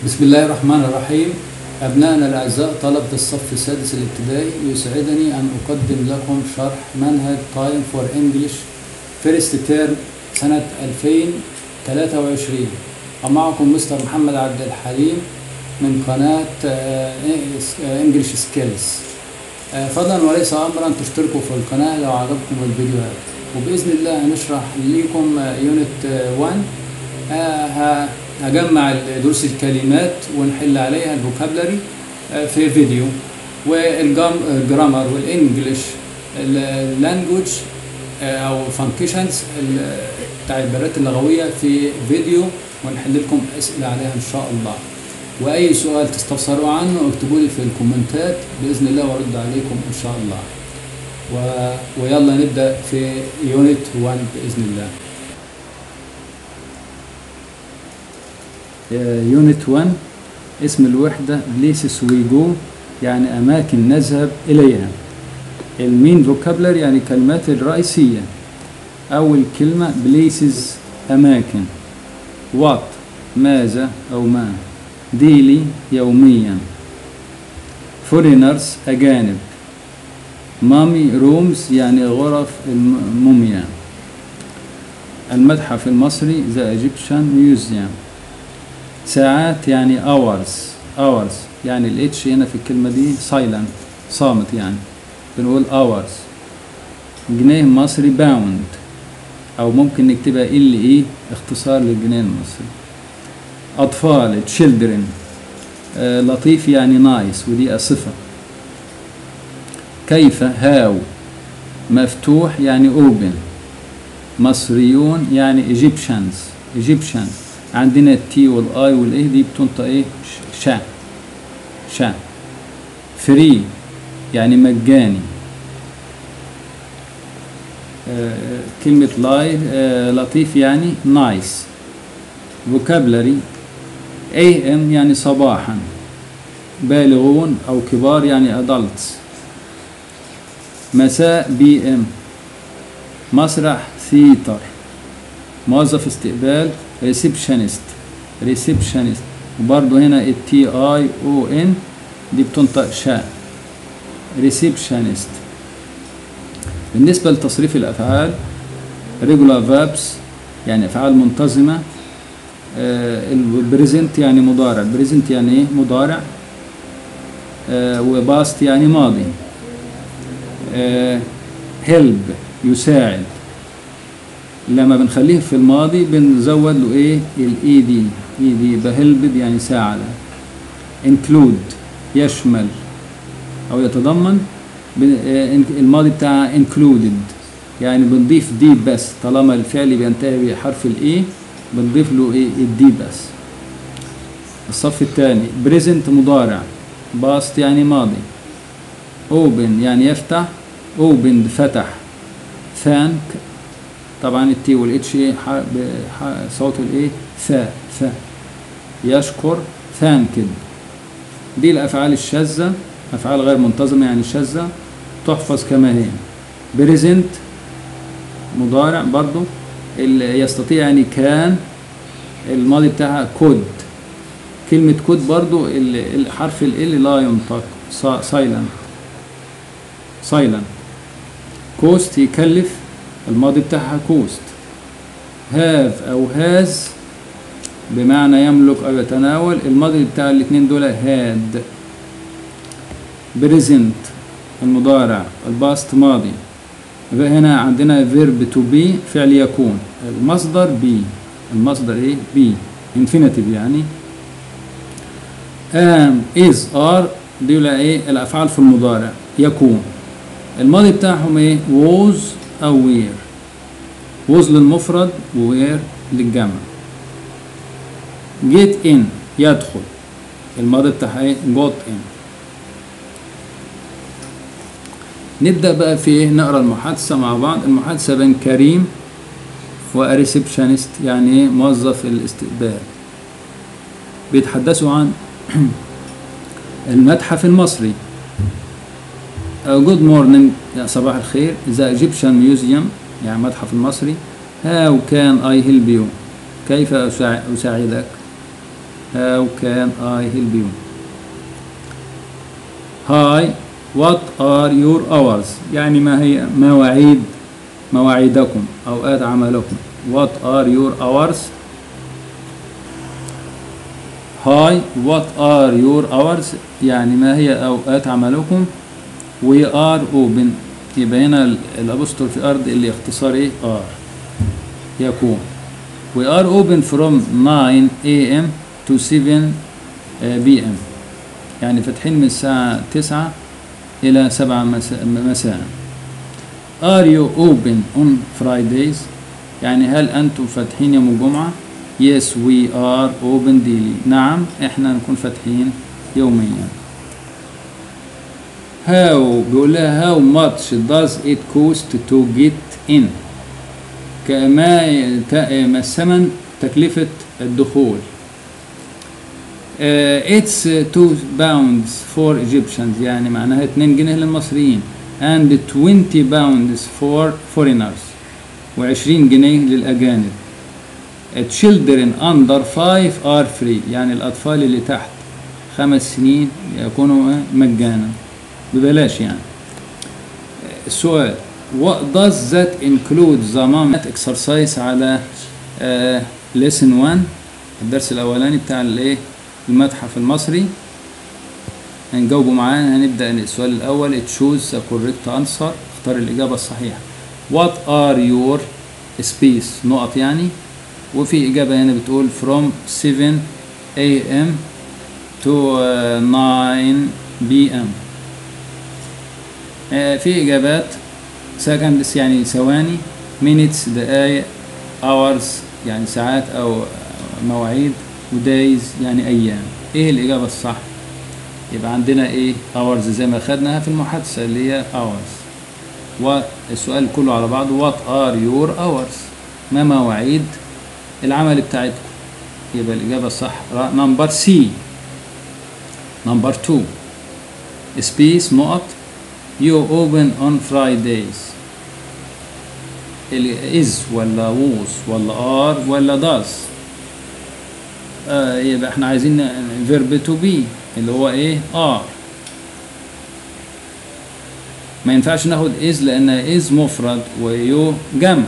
بسم الله الرحمن الرحيم أبنائنا الأعزاء طلبة الصف السادس الابتدائي يسعدني أن أقدم لكم شرح منهج تايم فور انجلش فيرست تيرم سنة 2023 ومعكم مستر محمد عبد الحليم من قناة انجلش سكيلز فضلا وليس أمرا تشتركوا في القناة لو عجبكم الفيديوهات وبإذن الله هنشرح لكم يونت 1 هجمع دروس الكلمات ونحل عليها الفوكابلري في فيديو والجرامر والانجلش اللانجوج او فانكشنز التعبيرات اللغويه في فيديو ونحل لكم اسئله عليها ان شاء الله واي سؤال تستفسروا عنه اكتبوا لي في الكومنتات باذن الله وارد عليكم ان شاء الله و... ويلا نبدا في يونت 1 باذن الله يونت 1 اسم الوحدة places we go يعني أماكن نذهب إليها المين فوكابلر يعني الكلمات الرئيسية أول كلمة places أماكن what ماذا أو ما daily يوميا foreigners أجانب مامي رومز يعني غرف الموميا المتحف المصري The Egyptian Museum ساعات يعني hours hours يعني الاتش هنا في الكلمة دي silent صامت يعني بنقول hours جنيه مصري باوند أو ممكن نكتبها ال اي اختصار للجنيه المصري أطفال children آه لطيف يعني نايس ودي صفة كيف هاو مفتوح يعني open مصريون يعني Egyptians Egyptians عندنا التي والاي والايه دي بتنطق ايه شا شا فري يعني مجاني آه كلمة لاي آه لطيف يعني نايس فوكابلري اي ام يعني صباحا بالغون او كبار يعني ادلتس مساء بي ام مسرح ثيتر موظف استقبال ريسبشنست ريسبشنست وبرضه هنا التي اي او ان دي بتنطق شاء ريسبشنست بالنسبة لتصريف الأفعال regular verbs يعني أفعال منتظمة البريزنت يعني مضارع بريزنت يعني ايه مضارع آه وباست يعني ماضي هيلب يساعد لما بنخليه في الماضي بنزود له ايه الاي دي اي دي بهلبد يعني ساعد انكلود يشمل او يتضمن الماضي بتاعها انكلودد يعني بنضيف دي بس طالما الفعل بينتهي بحرف الاي بنضيف له ايه الدي بس الصف الثاني بريزنت مضارع باست يعني ماضي اوبن يعني يفتح اوبند فتح ثانك طبعا التي والاتش صوت الايه ثاء ثاء يشكر ثانكد دي الافعال الشاذه افعال غير منتظمه يعني شاذه تحفظ كما هي بريزنت مضارع برضو اللي يستطيع يعني كان الماضي بتاعها كود كلمة كود برضو الحرف ال لا ينطق سايلنت سايلنت كوست يكلف الماضي بتاعها كوست هاف او هاز بمعنى يملك او يتناول الماضي بتاع الاثنين دول هاد بريزنت المضارع الباست ماضي يبقى هنا عندنا فيرب تو بي فعل يكون المصدر بي المصدر ايه بي انفينيتيف يعني ام از ار دول ايه الافعال في المضارع يكون الماضي بتاعهم ايه was او وير was للمفرد ووير للجمع get in يدخل الماضي بتاعها ايه got in نبدأ بقى في ايه نقرا المحادثة مع بعض المحادثة بين كريم وريسبشنست يعني ايه موظف الاستقبال بيتحدثوا عن المتحف المصري جود مورنينج يا صباح الخير ذا ايجيبشن ميوزيوم يعني المتحف المصري هاو كان اي هيلب يو كيف اساعدك how can I help you hi what are your hours يعني ما هي مواعيد مواعيدكم أوقات عملكم what are your hours hi what are your hours يعني ما هي أوقات عملكم we are open يبقى هنا ال- الأبوستول في أرض اللي اختصار إيه are يكون we are open from 9 a.m. to 7 p.m. يعني فاتحين من الساعة 9 إلى 7 مساء مساء Are you open on Fridays؟ يعني هل أنتم فاتحين يوم الجمعة؟ Yes we are open daily نعم إحنا نكون فاتحين يوميا How بيقول لها how much does it cost to get in كما ت- ما الثمن تكلفة الدخول uh, it's 2 pounds for Egyptians يعني معناها 2 جنيه للمصريين and 20 pounds for foreigners و20 جنيه للأجانب Uh, children under 5 are free يعني الأطفال اللي تحت خمس سنين يكونوا مجانا ببلاش يعني السؤال what does that include the moment exercise على uh, lesson 1 الدرس الأولاني بتاع الايه المتحف المصري هنجاوبوا معانا هنبدأ السؤال الأول choose the correct answer اختار الإجابة الصحيحة what are your space نقط يعني وفي إجابة هنا بتقول from 7 a.m. to uh, 9 p.m. آه، في إجابات seconds يعني ثواني minutes دقايق hours يعني ساعات أو مواعيد ودايز يعني أيام إيه الإجابة الصح؟ يبقى عندنا إيه hours زي ما خدناها في المحادثة اللي هي hours والسؤال كله على بعضه what are your hours ما مواعيد العمل بتاعتكم يبقى الإجابة الصح نمبر سي نمبر 2 سبيس نقط you open on Fridays ال is ولا was ولا are ولا does آه يبقى احنا عايزين verb to be اللي هو ايه are ما ينفعش ناخد is لان is مفرد ويو جمع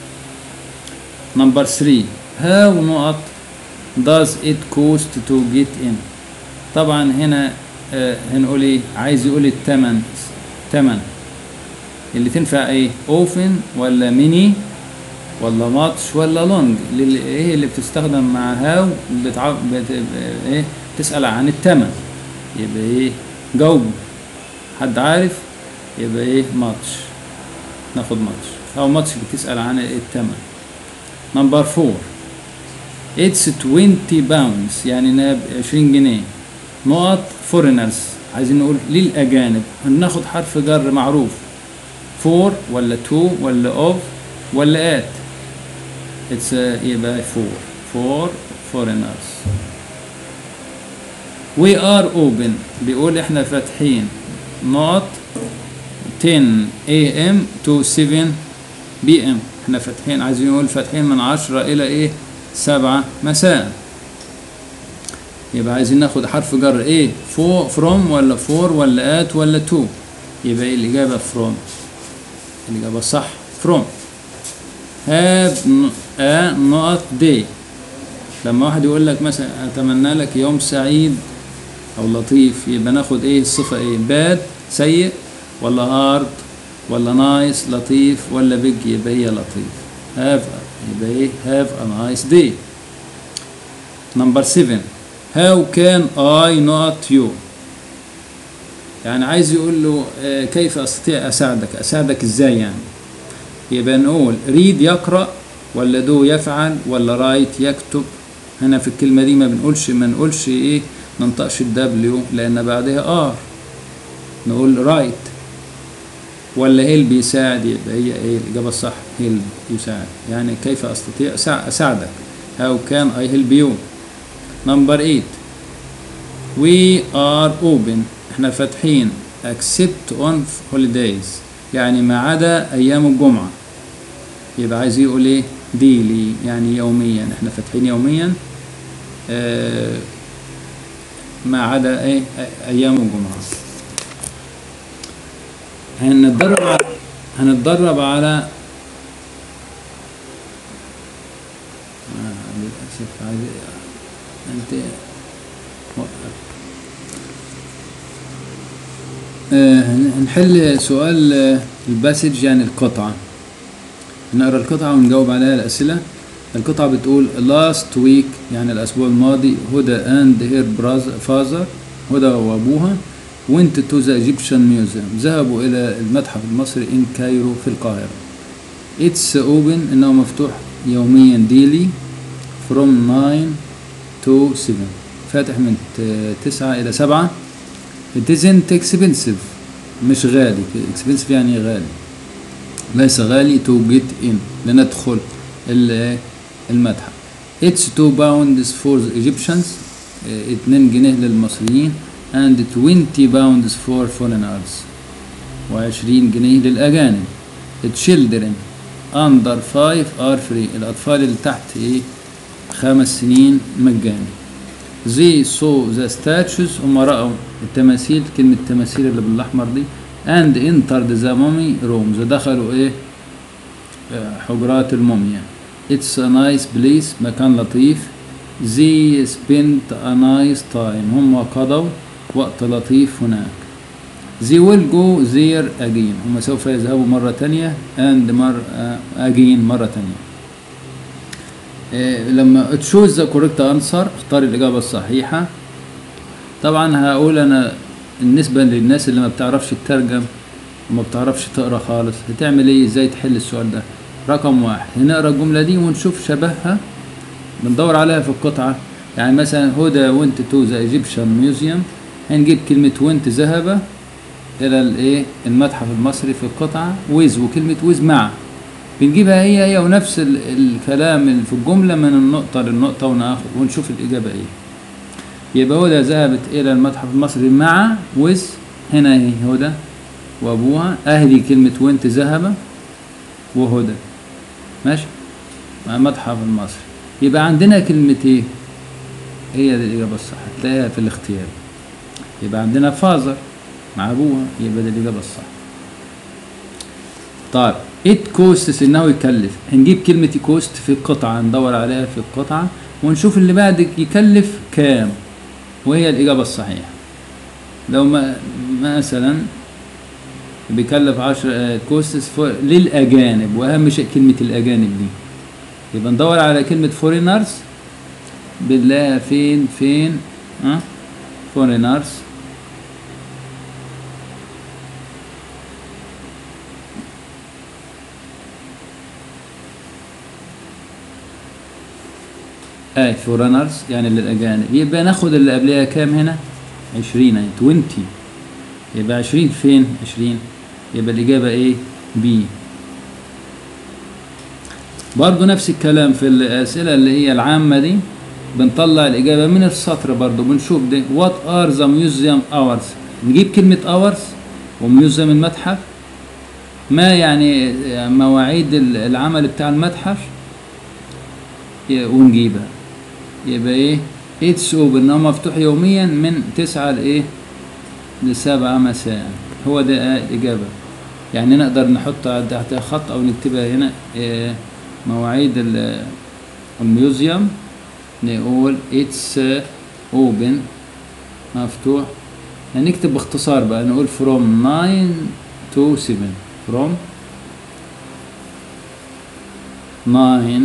نمبر 3 how نقط does it cost to get in طبعا هنا آه هنقول ايه عايز يقول التمن تمن اللي تنفع ايه اوفن ولا ميني ولا ماتش ولا لونج اللي ايه اللي بتستخدم مع هاو بتع... بت... ايه تسأل عن التمن يبقى ايه جاوب حد عارف يبقى ايه ماتش ناخد ماتش او ماتش بتسأل عن التمن نمبر فور اتس 20 باوندز يعني ناب 20 جنيه نقط فورينرز عايزين نقول للأجانب هناخد حرف جر معروف فور ولا تو ولا اوف ولا ات اتس يبقى فور فور فورينرز we are open بيقول احنا فاتحين نقط 10 am to 7 pm احنا فاتحين عايزين نقول فاتحين من 10 الى ايه 7 مساء يبقى عايزين ناخد حرف جر ايه فو فروم ولا فور ولا ات ولا تو يبقى ايه الاجابه فروم الاجابه صح فروم هاف ا نقط دي لما واحد يقول لك مثلا اتمنى لك يوم سعيد او لطيف يبقى ناخد ايه الصفه ايه باد سيء ولا هارد ولا نايس لطيف ولا بيج يبقى هي لطيف هاف يبقى ايه هاف ا نايس داي نمبر 7 How can I not you يعني عايز يقول له آه، كيف استطيع اساعدك اساعدك ازاي يعني يبقى نقول read يقرا ولا do يفعل ولا write يكتب هنا في الكلمه دي ما بنقولش ما نقولش ايه ننطقش الدبليو لان بعدها ار نقول write ولا هيلب يساعد يبقى هي ايه الاجابه الصح هيلب يساعد يعني كيف استطيع أساع- اساعدك how can I help you نمبر 8 we are open احنا فاتحين except on holidays يعني ما عدا ايام الجمعة يبقى عايز يقول ايه daily يعني يوميا احنا فاتحين يوميا آه، ما عدا ايه ايام الجمعه هنتدرب على هنتدرب على آه، للاسف عايز انت وقف. آه، هن- هنحل سؤال آه، الباسج يعني القطعة نقرا القطعة ونجاوب عليها الأسئلة القطعة بتقول last week يعني الأسبوع الماضي هدى and her brother father هدى وأبوها went to the Egyptian museum ذهبوا إلى المتحف المصري in كايرو في القاهرة it's open إنه مفتوح يوميا daily from 9 to 7 فاتح من ت- 9 إلى 7 it isn't expensive مش غالي expensive يعني غالي ليس غالي to get in لندخل ال- المتحف it's 2 pounds for the Egyptians اه، 2 جنيه للمصريين and 20 pounds for foreigners و20 جنيه للأجانب children under 5 are free الأطفال اللي تحت إيه خمس سنين مجاني they saw the statues هم رأوا التماثيل كلمة التماثيل اللي بالأحمر دي and entered the mummy rooms دخلوا إيه آه، حجرات الموميا it's a nice place مكان لطيف they spent a nice time هم قضوا وقت لطيف هناك they will go there again هم سوف يذهبوا مرة تانية and مر uh, again مرة تانية إيه، لما تشوز ذا كوريكت انسر اختار الاجابه الصحيحه طبعا هقول انا بالنسبه للناس اللي ما بتعرفش تترجم وما بتعرفش تقرا خالص هتعمل ايه ازاي تحل السؤال ده رقم واحد هنقرا الجمله دي ونشوف شبهها بندور عليها في القطعه يعني مثلا هدى وانت تو ذا ايجيبشن ميوزيوم هنجيب كلمه وانت ذهب الى الايه المتحف المصري في القطعه ويز وكلمه ويز مع بنجيبها هي هي ونفس ال- الكلام اللي في الجملة من النقطة للنقطة وناخد ونشوف الإجابة إيه يبقى هدى ذهبت إلى المتحف المصري مع وز هنا هي هدى وأبوها أهدي كلمة وانت ذهب وهدى ماشي مع المتحف المصري يبقى عندنا كلمة إيه هي دي الإجابة الصح هتلاقيها في الاختيار يبقى عندنا فازر مع أبوها يبقى دي الإجابة الصح طيب ات كوستس انه يكلف هنجيب كلمة كوست في القطعة ندور عليها في القطعة ونشوف اللي بعد يكلف كام وهي الإجابة الصحيحة لو ما مثلا بيكلف عشر كوستس للأجانب وأهم شيء كلمة الأجانب دي يبقى ندور على كلمة فورينرز بنلاقيها فين فين ها فورينرز اي فورنرز يعني للاجانب يبقى ناخد اللي قبلها كام هنا 20 يعني 20 يبقى 20 فين 20 يبقى الاجابه ايه بي برضو نفس الكلام في الاسئله اللي هي العامه دي بنطلع الاجابه من السطر برضو بنشوف ده وات ار ذا ميوزيوم اورز نجيب كلمه اورز وميوزيوم المتحف ما يعني مواعيد العمل بتاع المتحف ونجيبها يبقى ايه اتس اوبن هو مفتوح يوميا من تسعة لايه لسبعة مساء هو ده الإجابة يعني نقدر نحط تحتها خط أو نكتبها هنا إيه مواعيد ال- الميوزيوم نقول اتس اوبن مفتوح هنكتب باختصار بقى نقول from 9 to 7 from 9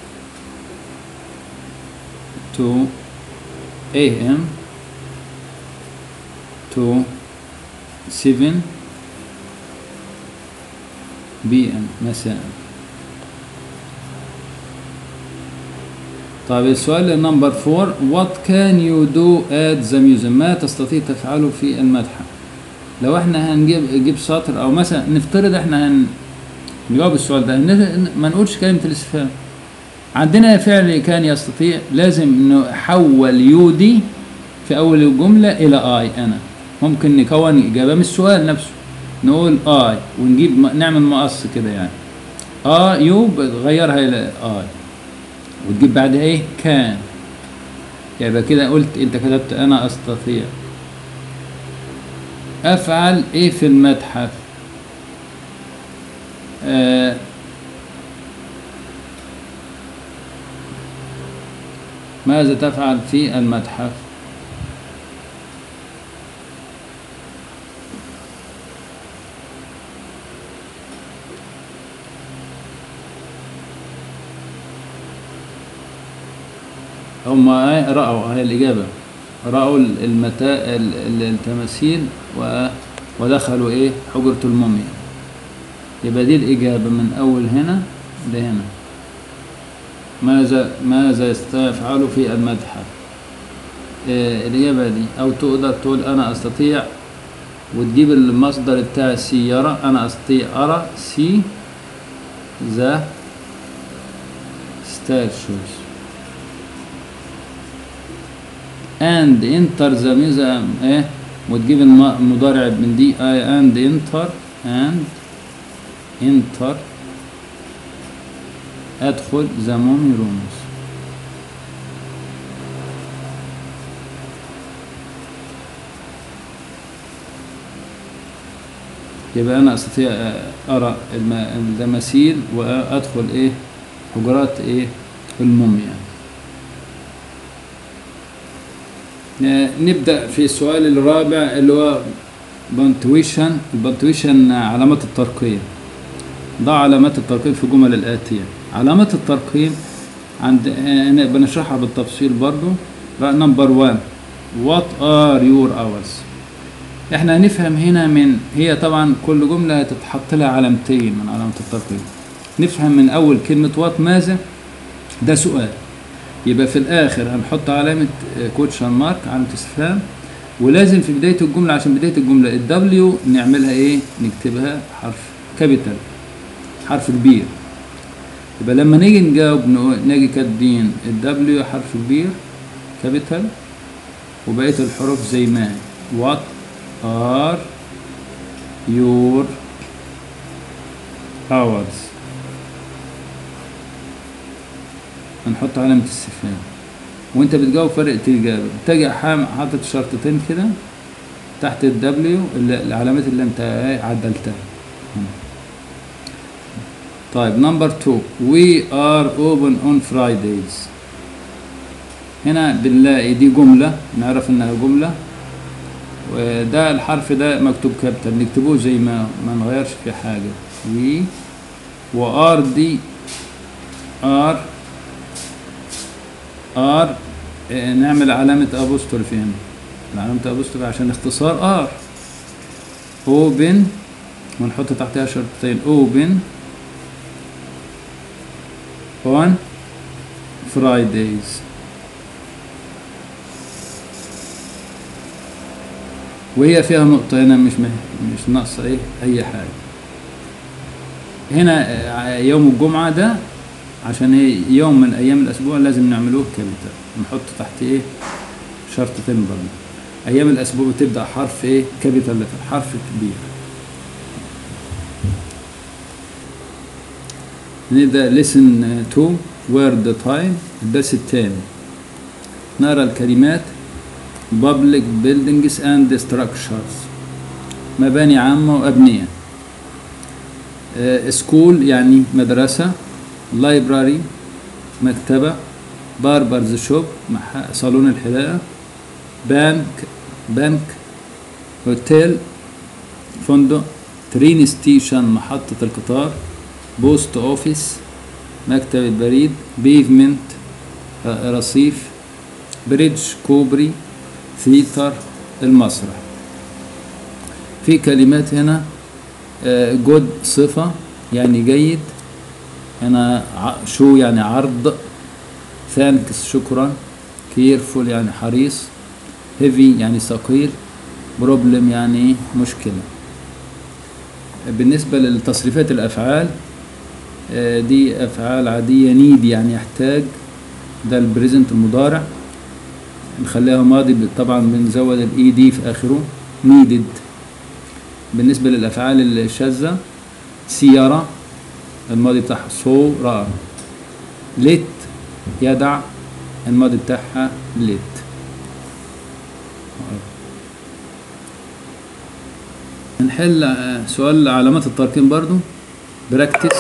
to AM to 7 PM مساء طيب السؤال نمبر 4 what can you do at the museum ما تستطيع تفعله في المتحف لو احنا هنجيب نجيب سطر او مثلا نفترض احنا هن نجاوب السؤال ده ن- ما نقولش كلمة الاستفهام عندنا فعل كان يستطيع لازم نحول يو دي في اول الجملة الى اي انا ممكن نكون اجابة من السؤال نفسه نقول اي ونجيب م- نعمل مقص كده يعني اه يو بتغيرها الى اي وتجيب بعدها ايه كان يبقى كده قلت انت كتبت انا استطيع افعل ايه في المتحف آه ماذا تفعل في المتحف هم رأوا هاي الإجابة رأوا المتا... ال- ال- التماثيل و... ودخلوا إيه حجرة الموميا يبقى دي الإجابة من أول هنا لهنا ماذا ماذا يستفعل في المتحف آه الإجابة دي أو تقدر تقول أنا أستطيع وتجيب المصدر بتاع سي يرى أنا أستطيع أرى سي ذا statues and enter the museum ايه وتجيب الم- المضارع من دي I and enter and enter ادخل the mummy rooms يبقى انا استطيع آه، ارى الم- التماثيل وادخل ايه حجرات ايه الموميا آه، نبدأ في السؤال الرابع اللي هو بنتويشن البنتويشن علامات الترقيم ضع علامات الترقيم في الجمل الآتية علامات الترقيم عند آه، بنشرحها بالتفصيل برضو نمبر 1 what are your hours احنا هنفهم هنا من هي طبعا كل جملة هتتحط لها علامتين من علامة الترقيم نفهم من أول كلمة what ماذا ده سؤال يبقى في الاخر هنحط علامه كوتشن مارك علامه استفهام ولازم في بدايه الجمله عشان بدايه الجمله الدبليو نعملها ايه نكتبها حرف كابيتال حرف كبير يبقى لما نيجي نجاوب نقول- نيجي كاتبين الدبليو حرف كبير كابيتال وبقيه الحروف زي ما هي what are your hours هنحط علامة استفهام وانت بتجاوب فرق الإجابة تجي حام حاطط شرطتين كده تحت الدبليو العلامات اللي انت ايه عدلتها طيب نمبر 2 we are open on Fridays هنا بنلاقي دي جملة نعرف انها جملة وده الحرف ده مكتوب كابيتال نكتبوه زي ما ما نغيرش في حاجة we و R دي R ار آه، نعمل علامة ابوستروفي هنا علامة ابوستروفي عشان اختصار ار اوبن ونحط تحتها شرطتين اوبن on Fridays وهي فيها نقطة هنا مش مه- مش ناقصة ايه أي حاجة هنا آه، يوم الجمعة ده عشان ايه يوم من ايام الاسبوع لازم نعملوه كابيتال نحط تحت ايه شرطتين برضه ايام الاسبوع بتبدا حرف ايه كابيتال لتر حرف كبير نبدا listen to word time الدرس الثاني نرى الكلمات public buildings and structures مباني عامة وأبنية سكول يعني مدرسة لايبراري مكتبة باربرز شوب مح- صالون الحلاقة بانك بنك هوتيل فندق ترين ستيشن محطة القطار بوست اوفيس مكتب البريد بيفمنت رصيف بريدج كوبري ثيتر المسرح في كلمات هنا جود صفة يعني جيد هنا ع- شو يعني عرض ثانكس شكرا كيرفول يعني حريص هيفي يعني ثقيل بروبلم يعني مشكلة بالنسبة لتصريفات الأفعال آه، دي أفعال عادية نيد يعني يحتاج ده البريزنت المضارع نخليها ماضي ب- طبعا بنزود الاي دي في آخره نيدد بالنسبة للأفعال الشاذة سيارة الماضي بتاعها سو رأى ليت يدع الماضي بتاعها ليت نحل آه، سؤال علامات الترقيم برضو براكتس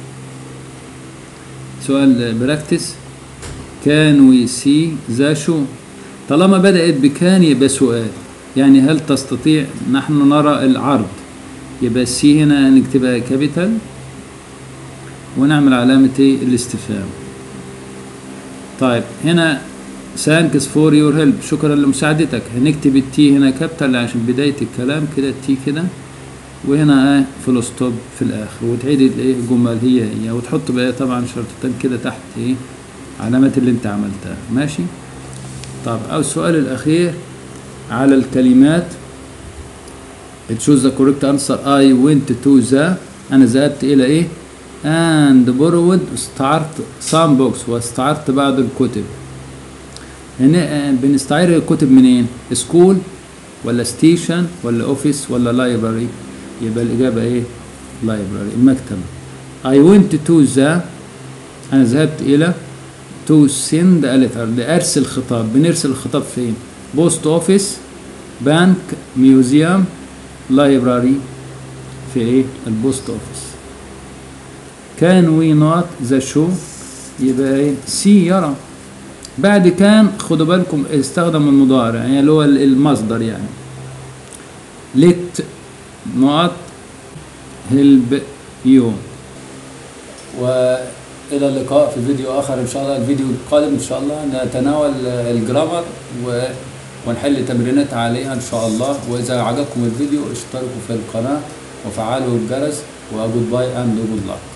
سؤال براكتس كان وي سي ذا شو طالما بدأت بكان يبقى سؤال يعني هل تستطيع نحن نرى العرض يبقى السي هنا نكتبها كابيتال ونعمل علامة ايه الاستفهام طيب هنا ثانكس فور يور هيلب شكرا لمساعدتك هنكتب التي هنا كابيتال عشان بداية الكلام كده التي كده وهنا اه فول ستوب في الاخر وتعيد الايه الجمل هي هي وتحط بقى طبعا شرطتين كده تحت ايه علامات اللي انت عملتها ماشي طب او السؤال الاخير على الكلمات تشوز ذا كوريكت انسر اي went تو ذا انا ذهبت الى ايه and borrowed استعرت some books واستعرت بعض الكتب هنا آه، بنستعير الكتب منين سكول ولا ستيشن ولا اوفيس ولا لايبراري يبقى الاجابه ايه لايبراري المكتبه I went to the انا ذهبت الى to send a letter لارسل خطاب بنرسل الخطاب فين بوست اوفيس بنك ميوزيوم لايبراري في ايه البوست اوفيس كان وي نوت ذا شو يبقى ايه سي يرى بعد كان خدوا بالكم استخدم المضارع يعني اللي هو المصدر يعني let not help you والى اللقاء في فيديو اخر ان شاء الله الفيديو القادم ان شاء الله نتناول الجرامر و ونحل تمرينات عليها ان شاء الله واذا عجبكم الفيديو اشتركوا في القناه وفعلوا الجرس وجود باي اند جود luck